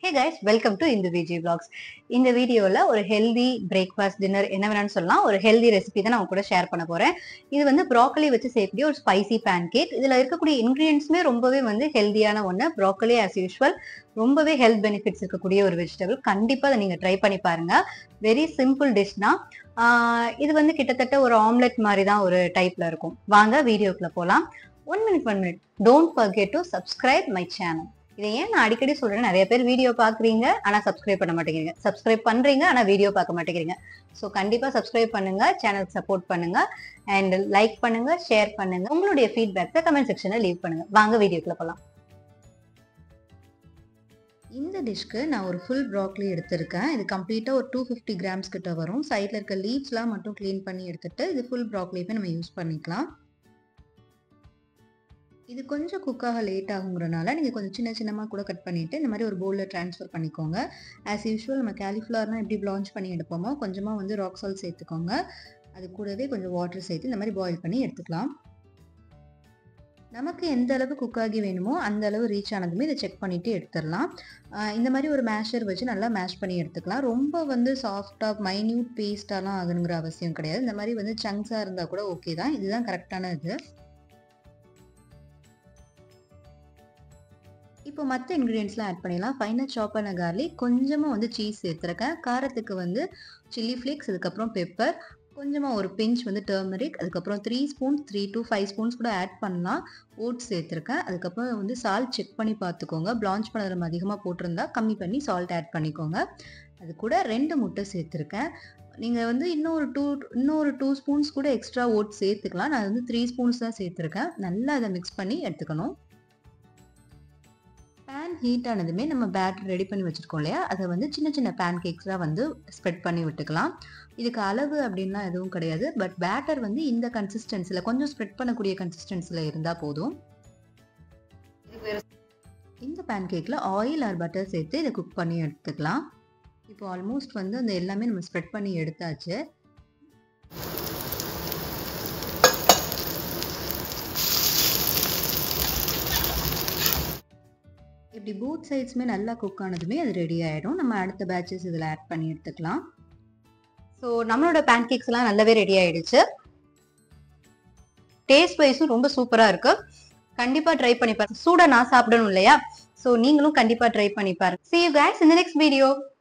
hey guys welcome to இந்த Viji vlogs இந்த வீடியோல ஒரு ஹெல்தி பிரேக்ஃபாஸ்ட் டின்னர் என்ன வேணாம்னு சொல்லலாம் ஒரு ஹெல்தி ரெசிபி தான் நான் உங்க கூட ஷேர் பண்ண போறேன் இது வந்து ப்ராக்கலி வச்சு செய்யக்கூடிய ஒரு ஸ்பைசி பேன் கேக் இதுல இருக்கக்கூடிய இன்கிரீடியன்ஸுமே ரொம்பவே வந்து ஹெல்தியான ஒன்று ப்ராக்கலி ஆஸ் யூஷுவல் ரொம்பவே ஹெல்த் பெனிஃபிட்ஸ் இருக்கக்கூடிய ஒரு வெஜிடபிள் கண்டிப்பா அதை நீங்க ட்ரை பண்ணி பாருங்க வெரி சிம்பிள் டிஷ் தான் ஆஹ் இது வந்து கிட்டத்தட்ட ஒரு ஆம்லெட் மாதிரி தான் ஒரு டைப்ல இருக்கும் வாங்க வீடியோக்குள்ள போலாம் one minute one minute don't forget to subscribe my channel இதை ஏன் நான் அடிக்கடி சொல்றேன் நிறைய பேர் வீடியோ பாக்குறீங்க ஆனா சப்ஸ்கிரைப் பண்ண மாட்டேங்கிறீங்க சப்ஸ்கிரைப் பண்றீங்க ஆனா வீடியோ பார்க்க மாட்டேங்கிறீங்க ஸோ கண்டிப்பா சப்ஸ்கிரைப் பண்ணுங்க சேனலுக்கு சப்போர்ட் பண்ணுங்க அண்ட் லைக் பண்ணுங்க ஷேர் பண்ணுங்க உங்களுடைய ஃபீட்பேக்கை கமெண்ட் செக்ஷன்ல லீவ் பண்ணுங்க வாங்க வீடியோக்குள்ள போலாம் இந்த டிஷ்க்கு நான் ஒரு ஃபுல் ப்ராக்லி எடுத்திருக்கேன் இது கம்ப்ளீட்டாக ஒரு டூ ஃபிஃப்டி கிராம்ஸ் கிட்ட வரும் சைடில் இருக்க லீவ்ஸ்லாம் மட்டும் க்ளீன் பண்ணி எடுத்துட்டு இது ஃபுல் ப்ராக்லியுமே நம்ம யூஸ் பண்ணிக்கலாம் இது கொஞ்சம் குக்காக லேட் ஆகுங்கிறனால நீங்கள் கொஞ்சம் சின்ன சின்னமாக கூட கட் பண்ணிவிட்டு இந்த மாதிரி ஒரு பவுலில் ட்ரான்ஸ்ஃபர் பண்ணிக்கோங்க ஆஸ் யூஷுவல் நம்ம கேலிஃப்ளவர்னால் எப்படி ப்ளான்ச் பண்ணி எடுப்போமோ கொஞ்சமாக வந்து ராக் சால்ட் சேர்த்துக்கோங்க அது கூடவே கொஞ்சம் வாட்டர் சேர்த்து இந்த மாதிரி பாயில் பண்ணி எடுத்துக்கலாம் நமக்கு எந்த அளவு குக் ஆகி வேணுமோ அந்த அளவு ரீச் ஆனதுமே இதை செக் பண்ணிவிட்டு எடுத்துடலாம் ஆஹ் இந்த மாதிரி ஒரு மேஷர் வச்சு நல்லா மேஷ் பண்ணி எடுத்துக்கலாம் ரொம்ப வந்து சாஃப்டாக மைன்யூட் பேஸ்டாலாம் ஆகணுங்கிற அவசியம் கிடையாது இந்த மாதிரி வந்து சங்க்ஸாக இருந்தால் கூட ஓகே தான் இதுதான் கரெக்டான இது இப்போ மற்ற இன்க்ரீடியன்ஸ்லாம் ஆட் பண்ணிடலாம் ஃபைனாக சாப் பண்ண கார்லிக் கொஞ்சமாக வந்து சீஸ் சேர்த்துருக்கேன் காரத்துக்கு வந்து சில்லி ஃப்ளேக்ஸ் அதுக்கப்புறம் பெப்பர் கொஞ்சமாக ஒரு பிஞ்ச் வந்து டர்மரிக் அதுக்கப்புறம் three spoons three to five spoons கூட ஆட் பண்ணலாம் ஓட்ஸ் சேர்த்துருக்கேன் அதுக்கப்புறம் வந்து சால்ட் செக் பண்ணி பார்த்துக்கோங்க பிளான்ச் பண்ணது நம்ம அதிகமாக போட்டிருந்தா கம்மி பண்ணி சால்ட் ஆட் பண்ணிக்கோங்க அது கூட ரெண்டு முட்டை சேர்த்துருக்கேன் நீங்கள் வந்து இன்னொரு டூ இன்னொரு டூ ஸ்பூன்ஸ் கூட எக்ஸ்ட்ரா ஓட்ஸ் சேர்த்துக்கலாம் நான் வந்து த்ரீ ஸ்பூன்ஸ் தான் சேர்த்துருக்கேன் நல்லா அதை மிக்ஸ் பண்ணி எடுத்துக்கணும் பேன் ஹீட் ஆனதுமே நம்ம பேட்டர் ரெடி பண்ணி வச்சுருக்கோம் இல்லையா அதை வந்து சின்ன சின்ன பேன் கேக்ஸாக வந்து ஸ்ப்ரெட் பண்ணி விட்டுக்கலாம் இதுக்கு அளவு அப்படின்லாம் எதுவும் கிடையாது பட் பேட்டர் வந்து இந்த கன்சிஸ்டன்சியில் கொஞ்சம் ஸ்ப்ரெட் பண்ணக்கூடிய கன்சிஸ்டன்சியில் இருந்தால் போதும் இந்த பேன் கேக்கில் ஆயில் ஆர் பட்டர் சேர்த்து இதை குக் பண்ணி எடுத்துக்கலாம் இப்போ ஆல்மோஸ்ட் வந்து அந்த எல்லாமே நம்ம ஸ்ப்ரெட் பண்ணி எடுத்தாச்சு இப்படி பூத் சைட்ஸுமே நல்லா குக் ஆனதுமே அது ரெடி ஆகிடும் நம்ம அடுத்த பேட்சஸ் இதில் ஆட் பண்ணி எடுத்துக்கலாம் ஸோ நம்மளோட பேன் கேக்ஸ்லாம் நல்லாவே ரெடி ஆயிடுச்சு டேஸ்ட் வைஸும் ரொம்ப சூப்பராக இருக்கு கண்டிப்பா ட்ரை பண்ணி பாருங்க சூட நான் சாப்பிடணும் இல்லையா ஸோ நீங்களும் கண்டிப்பா ட்ரை பண்ணி பாருங்க see you guys in the next video